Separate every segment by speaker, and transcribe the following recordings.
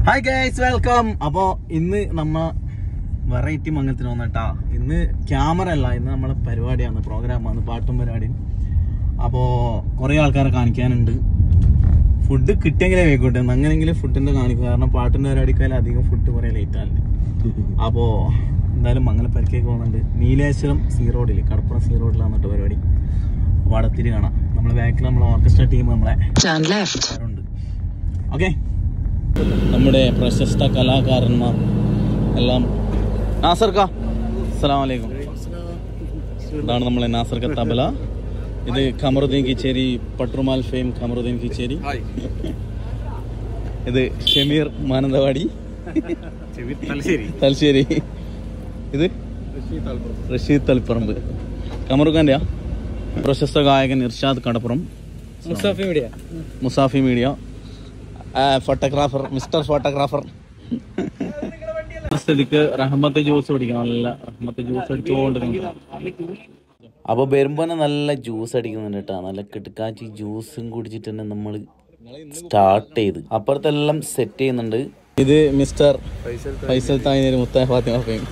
Speaker 1: Hi guys welcome അപ്പോ ഇന്ന് നമ്മ വെറൈറ്റി മംഗലത്തിന് വന്നിട്ടാ ഇന്ന് ക്യാമറ അല്ല ഇന്ന് നമ്മളെ പരിപാടിയാണ് പ്രോഗ്രാമാണ് പാട്ടും പരിപാടിയും അപ്പോ കുറെ ആൾക്കാരെ കാണിക്കാനുണ്ട് ഫുഡ് കിട്ടിയെങ്കിലേ വേക്കോട്ടെ അങ്ങനെയെങ്കിലും ഫുഡിന്റെ കാണിക്കുക കാരണം പാട്ടിന്റെ പരിപാടിക്കാലും അധികം ഫുഡ് കുറെ ലേറ്റ് ആണ് അപ്പോ എന്തായാലും മംഗല പരിക്കേക്ക് പോകുന്നുണ്ട് നീലേശ്വരം സീ റോഡിൽ കടപ്പുറം സീ റോഡിലാണ് കേട്ടോ പരിപാടി വടത്തിരി കാണാം നമ്മളെ ബാക്കിൽ നമ്മളെ ഓർക്കസ്ട്ര ടീം നമ്മളെ
Speaker 2: Turn left.
Speaker 1: ഉണ്ട് ഓക്കെ നമ്മുടെ പ്രശസ്ത കലാകാരന്മാർ എല്ലാം നാസർ കാ അസ്സലാം വലൈക്കും ഇതാണ് നമ്മളെ നാസർ ക തബല ഇത് ഖമറുദ്ദീൻ കിച്ചേരി പട്രുമാൽ ഫെയിം ഖമറുദ്ദീൻ കിച്ചേരി ഇത് ഷമീർ മാനന്തവാടി തലശ്ശേരി ഇത് റഷീദ് തളിപ്പറമ്പ് കമറുഖാൻ്റെയാ പ്രശസ്ത ഗായകൻ Irshad Kadappuram
Speaker 3: Musafi media
Speaker 1: Musafi media photographer mister photographer സ്ഥിതിക്ക് റഹ്മത്ത് ജ്യൂസ് കുടിക്കണം നല്ല റഹ്മത്ത് ജ്യൂസ് അടിച്ചുകൊണ്ട് അപ്പൊ വരുമ്പോ നല്ല ജ്യൂസ് അടിക്കുന്നുണ്ട് കേട്ടോ നല്ല കിടക്കാച്ചി ജ്യൂസും കുടിച്ചിട്ട് തന്നെ നമ്മൾ സ്റ്റാർട്ട് ചെയ്ത് അപ്പുറത്തെല്ലാം സെറ്റ് ചെയ്യുന്നുണ്ട് ഇത് മിസ്റ്റർ ഫൈസൽ തായ്നേര് മുത്തായ ഫാത്തിമ ഫെയിം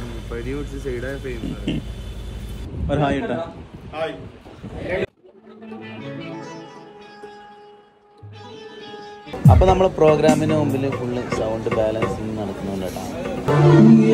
Speaker 1: ഒരു ഹായ് ഇട്ടാ അപ്പൊ നമ്മളെ പ്രോഗ്രാമിന് മുമ്പിൽ ഫുള്ള് സൗണ്ട് ബാലൻസിങ് നടക്കുന്നുണ്ട് കേട്ടോ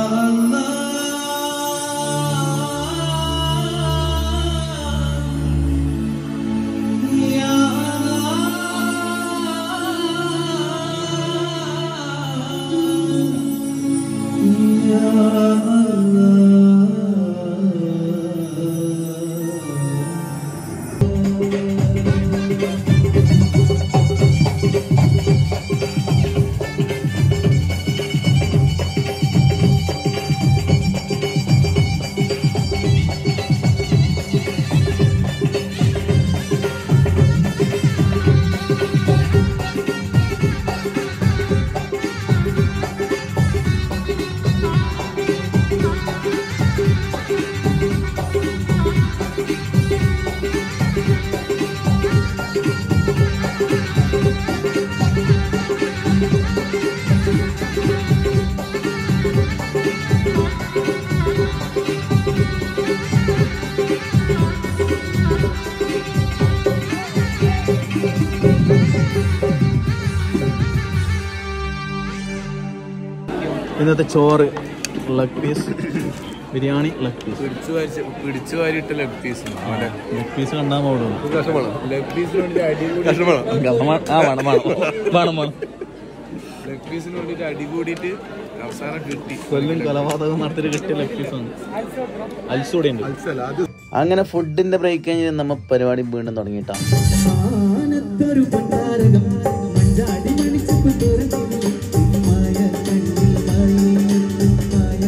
Speaker 1: ഇന്നത്തെ ചോറ് leg piece biryani leg piece
Speaker 3: പിടിച്ചു വാരിച്ച പിടിച്ചു വാരിയിട്ട ലെഗ് പീസ്
Speaker 1: ലെഗ് പീസ് കണ്ടാൽ പോടും
Speaker 3: ലെഗ് പീസിന് വേണ്ടി അടി കൂടി
Speaker 1: ആ വേണം വേണം വേണം വേണം
Speaker 3: ലെഗ് പീസിന് വേണ്ടിട്ട് അടി കൂടിയിട്ട് അവസാനം കിട്ടി
Speaker 1: കൊല്ലും കൊലപാതകം നടത്തിട്ട് കിട്ടിയ ലെഗ് പീസാണ് അൽസൂടെ ഉണ്ട് അങ്ങനെ ഫുഡിന്റെ ബ്രേക്ക് കഴിഞ്ഞ് നമ്മ പരിപാടി വീണ്ടും തുടങ്ങിയിട്ടാ
Speaker 4: മാനത്തൊരു പണ്ടാരകം മഞ്ചാടി മണിച്ചപ്പ് തുറന്നില്ല മായ കണ്ണിൽ മായ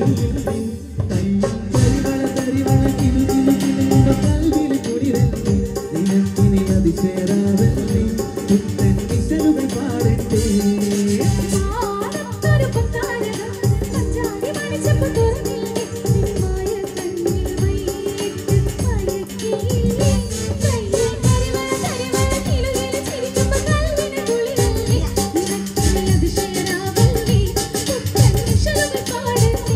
Speaker 4: തരിവള തരിവള കിലു കിലു കിലുണ്ട കൽവിൽ കുളിരല്ലേ നിനക്കിനി അതിശേരാവല്ലേ പുത്തൻ വിശലുകൾ പാടട്ടെ
Speaker 5: മാനത്തൊരു പത്താരകം പഞ്ചാടി മണിച്ചപ്പ് തുറന്നില്ലേ നിന്മായ കണ്ണിൽ മൈയിട്ട് മയക്കിയില്ലേ കയ്യിൽ കരിവള കരിവള കിലുകിലു ചിരിക്കുമ്പോ കൽവിന് കുളിരല്ലേ നിനക്കിനി അതിശയരാവല്ലേ പുത്തൻ വിശലുകൾ പാടട്ടെ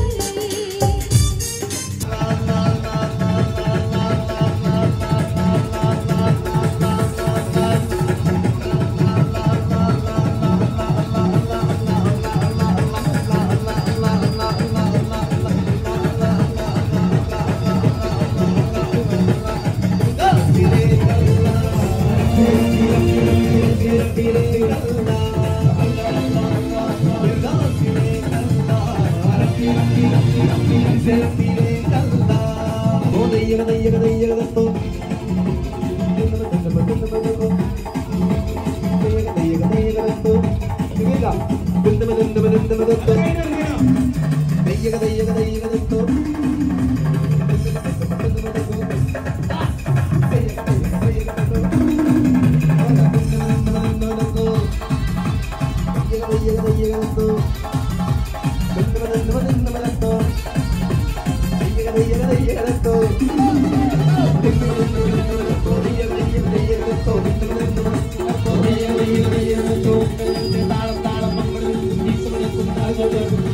Speaker 4: ോ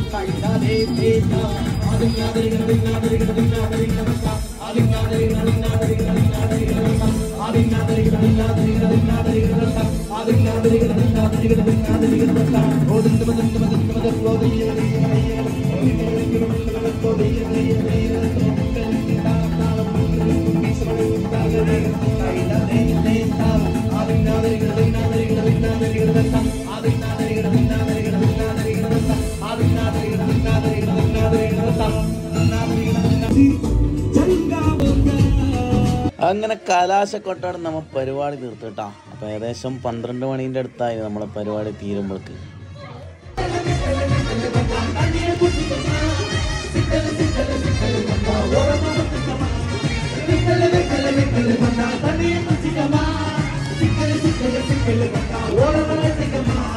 Speaker 1: അങ്ങനെ കലാശക്കൊട്ടാണ് നമ്മൾ പരിപാടി തീർത്തിട്ടാ അപ്പൊ ഏകദേശം പന്ത്രണ്ട് മണീന്റെ അടുത്തായി നമ്മളെ പരിപാടി തീരുമ്പോൾക്ക്
Speaker 4: Thank you.